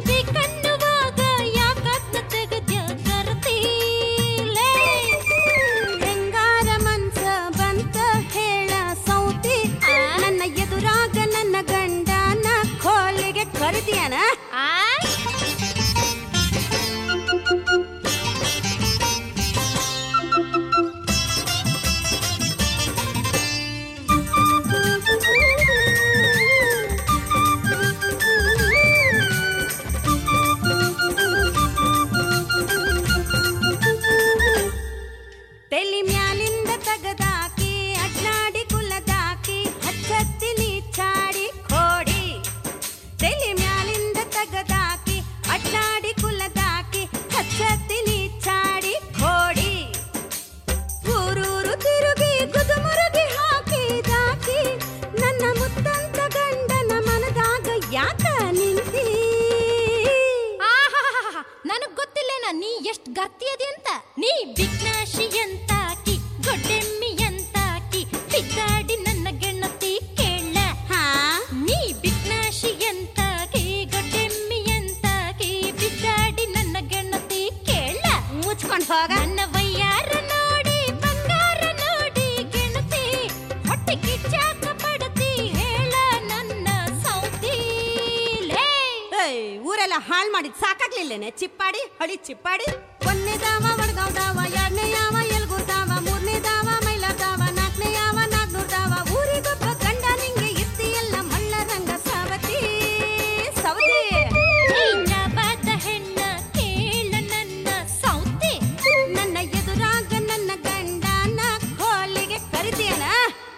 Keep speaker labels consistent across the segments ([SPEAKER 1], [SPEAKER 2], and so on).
[SPEAKER 1] ಬೇಕನ್ನುವಾಗ ಯಾಕದ್ನ ತೆಗೆದ್ಯ ಕರ್ತೀಲೇ
[SPEAKER 2] ಹೆಂಗಾರ ಮನ್ಸ ಬಂತ ಹೇಳ ಸೌತಿ ನನ್ನ ಎದುರಾಗ ನನ್ನ ಗಂಡನ ಕೋಲಿಗೆ ಕರಿತೀಯನ
[SPEAKER 1] ಆ
[SPEAKER 2] ತೆಲಿ ಮ್ಯಾಲಿಂದ ತಗದಾಕಿ ಅಡ್ನಾಡಿ ಕುಲದಾಕಿ ಹಚ್ಚತ್ತಿನಿ ಚಾಡಿ ಕೋಡಿ ತೆಲಿ ಮ್ಯಾಲಿಂದ ತಗದಾಕಿ ಅಡ್ನಾಡಿ ಕುಲದಾಕಿ ಹಚ್ಚತ್ತಿನಿ ಚಾಡಿ ಕೋಡಿ ಊರೂರು ತಿರುಗಿ ಗುದುಮುರುಗಿ ಹಾಕಿದಾಕಿ ನನ್ನ ಮುತ್ತಂತ ಗಂಡನ ಮನದಾಗ ಯಾಕ ನಿಂತಿ
[SPEAKER 1] ಆಹಾಹಾಹಾ, ನನಗ್ ಗೊತ್ತಿಲ್ಲೇನ ನೀ ಎಷ್ಟ್ ಗರ್ತಿಯದಿ ಅಂತ ನೀ ಬಿಗ್ನಾಶಿ ಅಂತಾಕಿ ಗೊಡ್ಡೆಮ್ಮಿ ಅಂತಾಕಿ ಬಿದ್ದಾಡಿ ನನ್ನ ಗೆಣತಿ ಕೇಳ
[SPEAKER 2] ಹಾ
[SPEAKER 1] ನೀ ಬಿಗ್ನಾಶಿ ಅಂತಾಕಿ ಗೊಡ್ಡೆಮ್ಮಿ ಅಂತಾಕಿ ಬಿದ್ದಾಡಿ ನನ್ನ ಗೆಣತಿ ಕೇಳ
[SPEAKER 2] ಮುಚ್ಕೊಂಡ್ ಹೋಗ
[SPEAKER 1] ನನ್ನ ವಯ್ಯಾರ ನೋಡಿ ಬಂಗಾರ ನೋಡಿ ಗೆಣತಿ ಹೊಟ್ಟೆ ಕಿಚ್ಚಾಕ ಪಡತಿ ಹೇಳ ನನ್ನ ಸೌತಿಲೇ
[SPEAKER 2] ಏಯ್, ಊರೆಲ್ಲ ಹಾಳ್ ಮಾಡಿದ್ ಸಾಕಾಗ್ಲಿಲ್ಲೇನೆ ಚಿಪ್ಪಾಡಿ ಹಳಿ ಚಿಪ್ಪಾಡಿ ಒಂದನೇ ದಾವ ವಡ್ಗಾವ್ ದಾವ ಎರಡನೇ ಯಾವ ಎಲ್ಗೂರ್ ದಾವ ಮೂರನೇ ದಾವ ಮೈಲಾರ್ ದಾವ ನಾಲ್ಕನೇ ಯಾವ ನಾಗ್ನೂರ್ ದಾವ ಊರಿಗೊಬ್ಬ ಗಂಡ ನಿಂಗೆ ಇತ್ತಿ ಎಲ್ಲ ಮಳ್ಳರಂಗ ಸಾವತಿ ಸವತಿ
[SPEAKER 1] ಹೈದರಾಬಾದ ಹೆಣ್ಣ ಕೇಳ ನನ್ನ ಸೌತೆ
[SPEAKER 2] ನನ್ನ ಎದುರಾಗ ನನ್ನ ಗಂಡನ ಕೋಲಿಗೆ ಕರಿತೀಯನ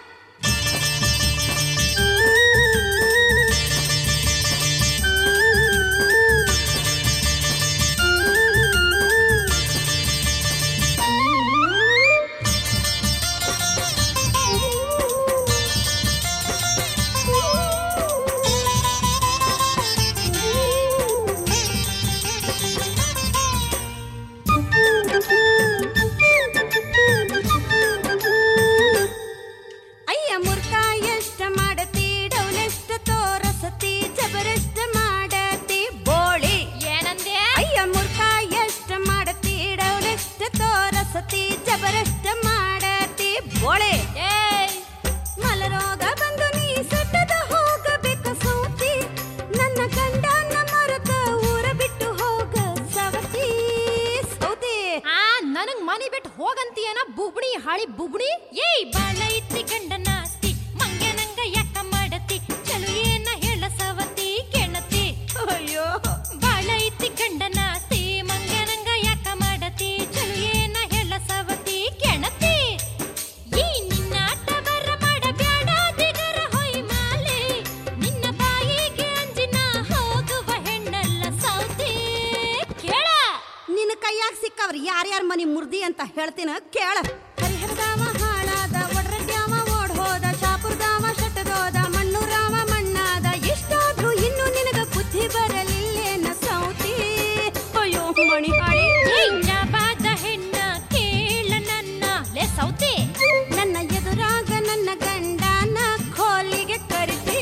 [SPEAKER 2] ಅಯ್ಯ ಮುರ್ಕ ಎಷ್ಟ ಮಾಡತಿ ಡೌಲೆಷ್ಟ ತೋರಸತಿ ಜಬರಷ್ಟ ಮಾಡತಿ ಬೋಳಿ
[SPEAKER 1] ಏನಂದೆ
[SPEAKER 2] ಅಯ್ಯ ಮುರ್ಕ ಎಷ್ಟ ಮಾಡತಿ ಡೌಲೆಷ್ಟ ತೋರಸತಿ ಜಬರಷ್ಟ ಮಾಡತಿ ಬೋಳೆ
[SPEAKER 1] ಏಯ್
[SPEAKER 2] ಮಲರೋಗ ಬಂದು ನೀ ಸಟ್ಟದ ಹೋಗಬೇಕು ಸೌತಿ ನನ್ನ ಗಂಡನ ಮರಕ ಊರ ಬಿಟ್ಟು ಹೋಗ ಸವತಿ ಸೌತಿ
[SPEAKER 1] ಆ ನನಗ್ ಮನಿ ಬಿಟ್ಟು ಹೋಗಂತೀಯನ ಬುಬ್ಣಿ ಹಾಳಿ ಬುಬ್ಣಿ ಏಯ್ ಬಾಳ ಇತ್ತಿ ಗಂಡನ ಆಸ್ತಿ ಮಂಗ್ಯನಂಗ ಯಾಕ ಮಾಡತಿ ಚಲು ಏನ ಹೇಳ ಸವತಿ ಕೆಣತಿ
[SPEAKER 2] ಅಯ್ಯೋ
[SPEAKER 1] ಬಾಳ ಇತ್ತಿ ಗಂಡನ ಆಸ್ತಿ ಮಂಗ್ಯನಂಗ ಯಾಕ ಮಾಡತಿ ಚಲು ಏನ ಹೇಳ ಸವತಿ ಕೆಣತಿ ಈ ನಿನ್ನ ಆಟ ಬರ ಮಾಡ ಬ್ಯಾಡ ದಿಗರ ಹೊಯ್ ಮಾಲೆ ನಿನ್ನ ಬಾಯಿಗೆ ಅಂಜಿನ ಹೋಗುವ ಹೆಣ್ಣಲ್ಲ ಸೌತಿ ಕೇಳ
[SPEAKER 2] ನಿನ್ನ ಕೈಯಾಗ ಸಿಕ್ಕವ್ರ ಯಾರ್ಯಾರ ಮನಿ ಮುರ್ದಿ ಅಂತ ಹೇಳ್ತೀನ ಕೇಳ ಹರಿಹರದಾವ ಹಾಳಾದ ಒಡ್ರಡ್ಯಾವ ಓಡ್ ಹೋದ ಶಾಪುರದಾವ ಶಟದೋದ ಮಣ್ಣೂರಾವ ಮಣ್ಣಾದ ಎಷ್ಟಾದ್ರೂ ಇನ್ನು ನಿನಗ ಬುದ್ಧಿ ಬರಲಿಲ್ಲೇನ ಸೌತಿ ಅಯ್ಯೋ ಮಣಿ ಹಾಳಿ
[SPEAKER 1] ಹೈದರಾಬಾದ ಹೆಣ್ಣ ಕೇಳ ನನ್ನ ಲೇ ಸೌತೆ
[SPEAKER 2] ನನ್ನ ಎದುರಾಗ ನನ್ನ ಗಂಡನ ಕೋಲಿಗೆ ಕರಿತಿ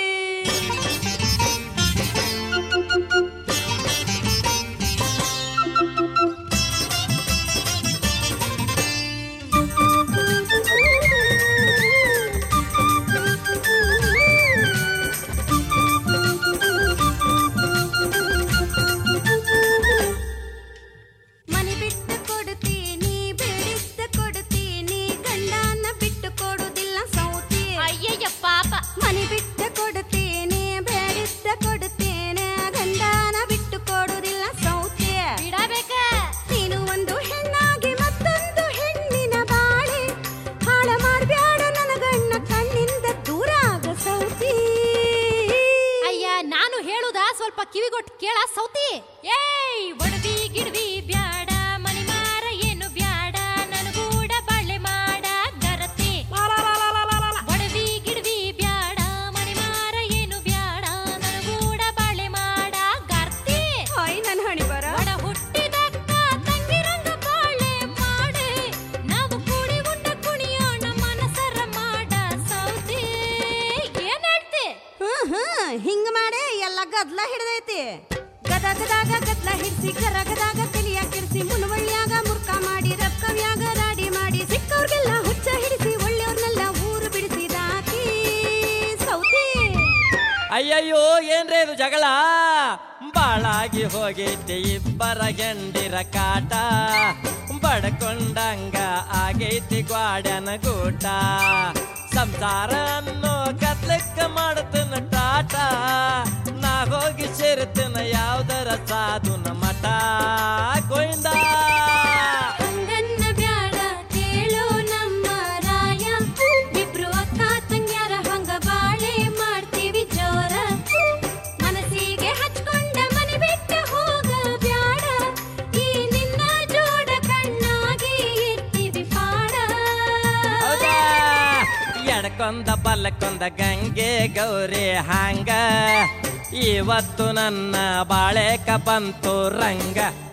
[SPEAKER 2] ಮನೆ ಬಿಟ್ಟು ಕೊಡುತ್ತೀನಿ ಬೇಡಿದ್ದ ಕೊಡುತ್ತೀನಿ ಗಂಡನ ಬಿಟ್ಟು ಕೊಡುದಿಲ್ಲ ಸೌತಿ
[SPEAKER 1] ಅಯ್ಯಯ್ಯ ಪಾಪ
[SPEAKER 2] ಮನೆ ಬಿಟ್ಟು ಕೊಡುತ್ತೀನಿ ಬೇಡಿದ್ದ ಕೊಡುತ್ತೇನೆ ಗಂಡನ ಬಿಟ್ಟು ಕೊಡುದಿಲ್ಲ ಸೌತಿ
[SPEAKER 1] ಬಿಡಬೇಕ
[SPEAKER 2] ನೀನು ಒಂದು ಹೆಣ್ಣಾಗಿ ಮತ್ತೊಂದು ಹೆಣ್ಣಿನ ಬಾಳೆ ಹಾಳ ಮಾಡ್ಬ್ಯಾಡ ನನ್ನ ಗಣ್ಣ ಕಣ್ಣಿಂದ ದೂರ ಆಗ ಸೌತಿ
[SPEAKER 1] ಅಯ್ಯ ನಾನು ಹೇಳುದ ಸ್ವಲ್ಪ ಕಿವಿಗೊಟ್ಟು ಕೇಳ ಸೌತಿ ಏಯ್ ಒಡವಿ ಗಿಡವಿ ಬ್ಯಾಡ ಮನಿ ಮಾರ ಏನು ಬ್ಯಾಡ ನನಗೂಡ ಬಾಳೆ ಮಾಡ ಗರತಿ ಒಡವಿ ಗಿಡವಿ ಬ್ಯಾಡ ಮನಿ ಮಾರ ಏನು ಬ್ಯಾಡ ನನಗೂಡ ಬಾಳೆ ಮಾಡ ಗರ್ತಿ
[SPEAKER 2] ಹಾಯ್ ನನ್ನ ಹಣಿ ಬರ
[SPEAKER 1] ಒಡ ಹುಟ್ಟಿದಕ್ಕ ತಂಗಿರಂಗ ಬಾಳೆ ಮಾಡೆ ನಾವು ಕೂಡಿ ಉಂಡ ಕುಣಿಯೋಣ ಮನಸರ ಮಾಡ ಸೌತಿ ಏನ್ ಹೇಳ್ತಿ
[SPEAKER 2] ಹ್ಮ್ ಹ್ಮ್ ಹಿಂಗ ಮಾಡೇ ಎಲ್ಲ ಗದ್ಲ ಹಿಡ್ದೈತಿ ಗದಗದಾಗ ಗದ್ಲ ಹಿಡ್ಸಿ ಕರಗದಾಗ ತಲಿಯ ಕೆಡಿಸಿ ಮುನುವಳ್ಳ್ಯಾಗ ಮುರ್ಕ ಮಾಡಿ ರಕ್ಕವ್ಯಾಗ ರಾಡಿ ಮಾಡಿ ಸಿಕ್ಕವ್ರಿಗೆಲ್ಲ ಹುಚ್ಚ ಹಿಡಿಸಿ ಒಳ್ಳೆಯವ್ರನ್ನೆಲ್ಲ ಊರು ಬಿಡಿಸಿದಾಕಿ ಸೌತಿ
[SPEAKER 3] ಅಯ್ಯಯ್ಯೋ ಏನ್ರೇ ಇದು ಜಗಳ ಬಾಳಾಗಿ ಹೋಗೈತಿ ಇಬ್ಬರ ಗಂಡಿರ ಕಾಟ ಬಡ್ಕೊಂಡಂಗ ಆಗೈತಿ ಗ್ವಾಡ್ಯನ ಗೂಟ ಸಂಸಾರ ಅನ್ನೋ ಕತ್ಲಕ್ಕ ಮಾಡ್ತನ ಟಾಟ ನಾ ಹೋಗಿ ಸೇರ್ತನ ಯಾವ್ದರ ಸಾಧುನ ಮಠ ಗೋವಿಂದ
[SPEAKER 1] ಹಂಗನ್ನ ಬ್ಯಾಡ ಕೇಳೋ ನಮ್ಮ ರಾಯ ಇಬ್ರು ಅಕ್ಕ ತಂಗ್ಯಾರ ಹಂಗ ಬಾಳೆ ಮಾಡ್ತೀವಿ ಜೋರ ಮನಸ್ಸಿಗೆ ಹಚ್ಕೊಂಡ ಮನೆ ಬಿಟ್ಟ ಹೋಗ ಬ್ಯಾಡ ಈ ನಿನ್ನ ಜೋಡ ಕಣ್ಣಾಗಿ ಇರ್ತೀವಿ ಪಾಡ
[SPEAKER 3] ಹೌದಾ ಎಡಕೊಂದ ಬಲ್ಲಕೊಂದ ಗಂಗೆ ಗೌರಿ ಹಾಂಗ ಇವತ್ತು ನನ್ನ ಬಾಳೆಕ ಬಂತು ರಂಗ